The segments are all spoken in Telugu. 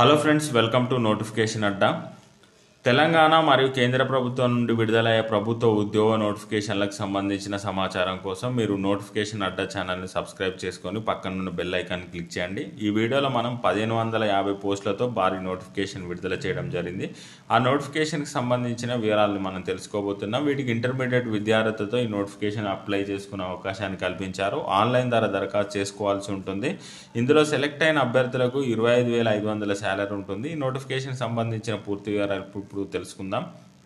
hello friends welcome to notification Adda Telangana మరియు కేంద్ర ప్రభుత్వం నుండి విడుదలయ్యే ప్రభుత్వ ఉద్యోగ నోటిఫికేషన్లకు సంబంధించిన సమాచారం కోసం మీరు నోటిఫికేషన్ అడ్డా ఛానల్ని సబ్స్క్రైబ్ చేసుకొని పక్కన ఉన్న బెల్ ఐకాన్ క్లిక్ చేయండి ఈ వీడియోలో మనం పదిహేను వందల యాభై పోస్టులతో భారీ నోటిఫికేషన్ విడుదల చేయడం జరిగింది ఆ నోటిఫికేషన్కి సంబంధించిన వివరాలను మనం తెలుసుకోబోతున్నాం వీటికి ఇంటర్మీడియట్ విద్యార్థులతో ఈ నోటిఫికేషన్ అప్లై చేసుకునే అవకాశాన్ని కల్పించారు ఆన్లైన్ ద్వారా దరఖాస్తు చేసుకోవాల్సి ఉంటుంది ఇందులో సెలెక్ట్ అయిన అభ్యర్థులకు ఇరవై ఐదు వేల ఐదు వందల శాలరీ ఉంటుంది ఈ నోటిఫికేషన్ సంబంధించిన పూర్తి వివరాలు ఇప్పుడు తెలుసుకుందాం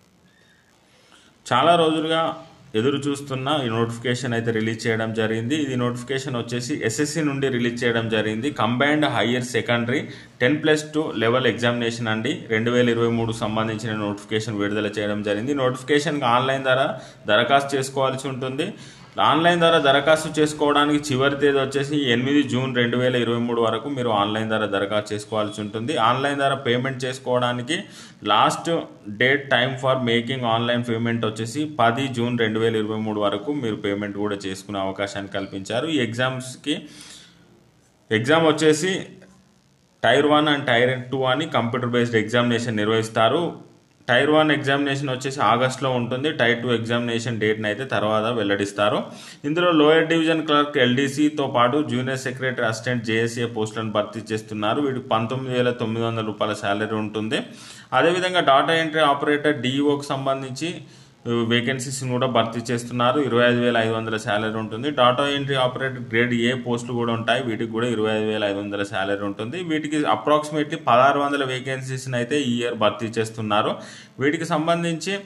చాలా రోజులుగా ఎదురు చూస్తున్న ఈ నోటిఫికేషన్ అయితే రిలీజ్ చేయడం జరిగింది ఇది నోటిఫికేషన్ వచ్చేసి ఎస్ఎస్సి నుండి రిలీజ్ చేయడం జరిగింది combined higher secondary ten plus two level examination అండి రెండు వేల ఇరవై మూడు సంబంధించిన నోటిఫికేషన్ విడుదల చేయడం జరిగింది నోటిఫికేషన్కి ఆన్లైన్ ద్వారా దరఖాస్తు చేసుకోవాల్సి ఉంటుంది ఆన్లైన్ ద్వారా దరఖాస్తు చేసుకోవడానికి చివరి తేదీ వచ్చేసి ఎనిమిది జూన్ రెండు వేల ఇరవై మూడు వరకు మీరు ఆన్లైన్ ద్వారా దరఖాస్తు చేసుకోవాల్సి ఉంటుంది ఆన్లైన్ ద్వారా పేమెంట్ చేసుకోవడానికి last date time for making online payment వచ్చేసి పది జూన్ రెండు వేల ఇరవై మూడు వరకు మీరు పేమెంట్ కూడా చేసుకునే అవకాశాన్ని కల్పించారు ఈ ఎగ్జామ్స్కి ఎగ్జామ్ వచ్చేసి tier one and tier two అని కంప్యూటర్ బేస్డ్ ఎగ్జామినేషన్ నిర్వహిస్తారు టైర్ వన్ ఎగ్జామినేషన్ వచ్చేసి ఆగస్ట్లో ఉంటుంది టైర్ టూ ఎగ్జామినేషన్ డేట్ని అయితే తర్వాత వెల్లడిస్తారు ఇందులో లోయర్ డివిజన్ క్లర్క్ ఎల్డీసీతో పాటు జూనియర్ సెక్రటరీ అసిస్టెంట్ జేఎస్ఏ పోస్టులను భర్తీ చేస్తున్నారు వీటికి పంతొమ్మిది వేల తొమ్మిది వందల రూపాయల శాలరీ ఉంటుంది అదేవిధంగా డాటా ఎంట్రీ ఆపరేటర్ డిఈఓకి సంబంధించి వేకెన్సీస్ కూడా భర్తీ చేస్తున్నారు ఇరవై ఐదు వేల ఐదు వందల శాలరీ ఉంటుంది data entry operator grade A పోస్టులు కూడా ఉంటాయి వీటికి కూడా ఇరవై ఐదు వేల ఐదు వందల శాలరీ ఉంటుంది వీటికి అప్రాక్సిమేట్లీ పదహారు వందల వేకెన్సీస్ని అయితే ఈ ఇయర్ భర్తీ చేస్తున్నారు వీటికి సంబంధించి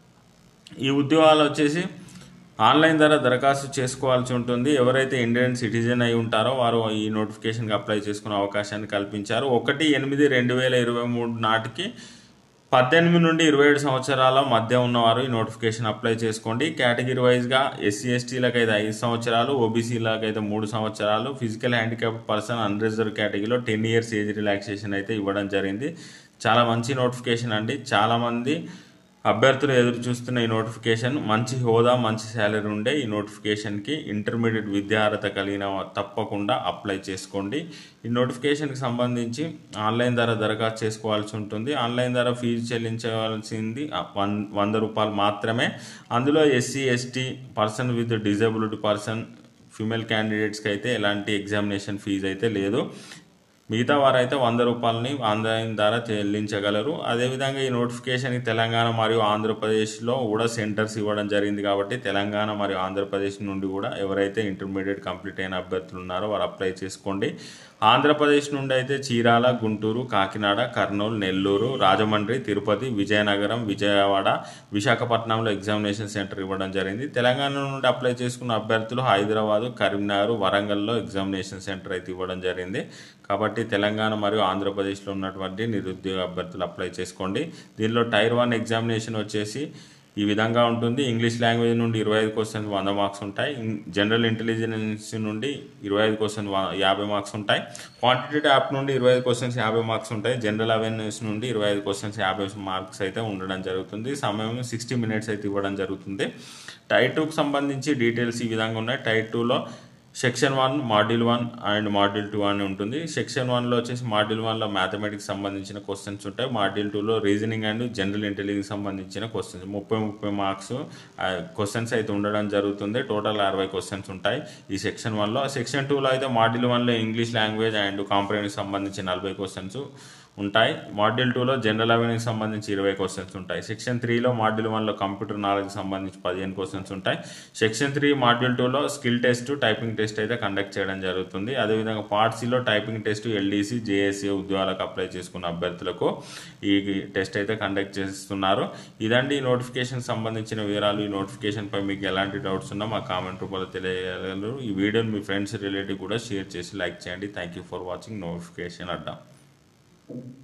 ఈ ఉద్యోగాలు వచ్చేసి ఆన్లైన్ ద్వారా దరఖాస్తు చేసుకోవాల్సి ఉంటుంది ఎవరైతే ఇండియన్ సిటిజన్ అయి ఉంటారో వారు ఈ నోటిఫికేషన్కి అప్లై చేసుకునే అవకాశాన్ని కల్పించారు ఒకటి ఎనిమిది రెండు వేల ఇరవై మూడు నాటికి పద్దెనిమిది నుండి ఇరవై ఏడు సంవత్సరాల మధ్య ఉన్నవారు ఈ నోటిఫికేషన్ అప్లై చేసుకోండి కేటగిరీ వైజ్గా ఎస్సీ ఎస్టీలకు అయితే ఐదు సంవత్సరాలు ఓబీసీలకు అయితే మూడు సంవత్సరాలు ఫిజికల్ హ్యాండిక్యాప్ పర్సన్ అన్రిజర్వ్ కేటగిరీలో టెన్ ఇయర్స్ ఏజ్ రిలాక్సేషన్ అయితే ఇవ్వడం జరిగింది చాలా మంచి నోటిఫికేషన్ అండి చాలామంది అభ్యర్థులు ఎదురు చూస్తున్న ఈ నోటిఫికేషన్ మంచి హోదా మంచి శాలరీ ఉండే ఈ నోటిఫికేషన్కి ఇంటర్మీడియట్ విద్యార్హత కలిగిన తప్పకుండా అప్లై చేసుకోండి ఈ నోటిఫికేషన్కి సంబంధించి ఆన్లైన్ ద్వారా దరఖాస్తు చేసుకోవాల్సి ఉంటుంది ఆన్లైన్ ద్వారా ఫీజు చెల్లించవలసింది వన్ వంద రూపాయలు మాత్రమే అందులో SC ST person with disability person female క్యాండిడేట్స్కి అయితే ఎలాంటి ఎగ్జామినేషన్ ఫీజు అయితే లేదు మిగతా వారైతే వంద రూపాయలని ఆన్లైన్ ద్వారా చెల్లించగలరు అదేవిధంగా ఈ నోటిఫికేషన్కి తెలంగాణ మరియు ఆంధ్రప్రదేశ్లో కూడా సెంటర్స్ ఇవ్వడం జరిగింది కాబట్టి తెలంగాణ మరియు ఆంధ్రప్రదేశ్ నుండి కూడా ఎవరైతే ఇంటర్మీడియట్ కంప్లీట్ అయిన అభ్యర్థులు ఉన్నారో వారు అప్లై చేసుకోండి ఆంధ్రప్రదేశ్ నుండి అయితే చీరాల గుంటూరు కాకినాడ కర్నూలు నెల్లూరు రాజమండ్రి తిరుపతి విజయనగరం విజయవాడ విశాఖపట్నంలో ఎగ్జామినేషన్ సెంటర్ ఇవ్వడం జరిగింది తెలంగాణ నుండి అప్లై చేసుకున్న అభ్యర్థులు హైదరాబాదు కరీంనగర్ వరంగల్లో ఎగ్జామినేషన్ సెంటర్ అయితే ఇవ్వడం జరిగింది కాబట్టి తెలంగాణ మరియు ఆంధ్రప్రదేశ్లో ఉన్నటువంటి నిరుద్యోగ అభ్యర్థులు అప్లై చేసుకోండి దీనిలో టైర్ వన్ ఎగ్జామినేషన్ వచ్చేసి ఈ విధంగా ఉంటుంది ఇంగ్లీష్ లాంగ్వేజ్ నుండి ఇరవై ఐదు క్వశ్చన్స్ వంద మార్క్స్ ఉంటాయి జనరల్ ఇంటెలిజెన్స్ నుండి ఇరవై ఐదు క్వశ్చన్ యాభై మార్క్స్ ఉంటాయి క్వాంటిటేటివ్ యాప్ నుండి ఇరవై ఐదు క్వశ్చన్స్ యాభై మార్క్స్ ఉంటాయి జనరల్ అవేర్నెస్ నుండి ఇరవై ఐదు క్వశ్చన్స్ యాభై మార్క్స్ అయితే ఉండడం జరుగుతుంది సమయం సిక్స్టీ మినిట్స్ అయితే ఇవ్వడం జరుగుతుంది టైర్ టూకి సంబంధించి డీటెయిల్స్ ఈ విధంగా ఉన్నాయి టైర్ టూలో section one module one and module two అని ఉంటుంది సెక్షన్ వన్లో వచ్చేసి మాడ్యూల్ వన్లో మ్యాథమెటిక్స్ సంబంధించిన క్వశ్చన్స్ ఉంటాయి మాడ్యూల్ టూలో రీజనింగ్ అండ్ జనరల్ ఇంటెలిజెన్స్ సంబంధించిన క్వశ్చన్స్ ముప్పై ముప్పై మార్క్స్ క్వశ్చన్స్ అయితే ఉండడం జరుగుతుంది టోటల్ అరవై క్వశ్చన్స్ ఉంటాయి ఈ సెక్షన్ వన్లో సెక్షన్ టూలో అయితే మాడ్యూల్ వన్లో ఇంగ్లీష్ లాంగ్వేజ్ అండ్ కాంప్రహెన్స్కి సంబంధించి నలభై క్వశ్చన్స్ ఉంటాయి మాడ్యూల్ టూలో జనరల్ అవేర్నెస్కి సంబంధించి ఇరవై క్వశ్చన్స్ ఉంటాయి సెక్షన్ త్రీలో మాడ్యూల్ వన్లో కంప్యూటర్ నాలెడ్జ్కి సంబంధించి పదిహేను క్వశ్చన్స్ ఉంటాయి సెక్షన్ త్రీ మాడ్యూల్ టూలో స్కిల్ టెస్ట్ టైపింగ్ టెస్ట్ అయితే కండక్ట్ చేయడం జరుగుతుంది అదేవిధంగా పార్ట్ సిలో టైపింగ్ టెస్ట్ ఎల్డీసీ జేఏసీ ఉద్యోగాలకు అప్లై చేసుకున్న అభ్యర్థులకు ఈ టెస్ట్ అయితే కండక్ట్ చేస్తున్నారు ఇదండి ఈ నోటిఫికేషన్ సంబంధించిన వివరాలు ఈ నోటిఫికేషన్పై మీకు ఎలాంటి డౌట్స్ ఉన్నా మా కామెంట్ రూపంలో తెలియగలరు ఈ వీడియోని మీ ఫ్రెండ్స్ రిలేటివ్ కూడా షేర్ చేసి లైక్ చేయండి thank you for watching notification Adda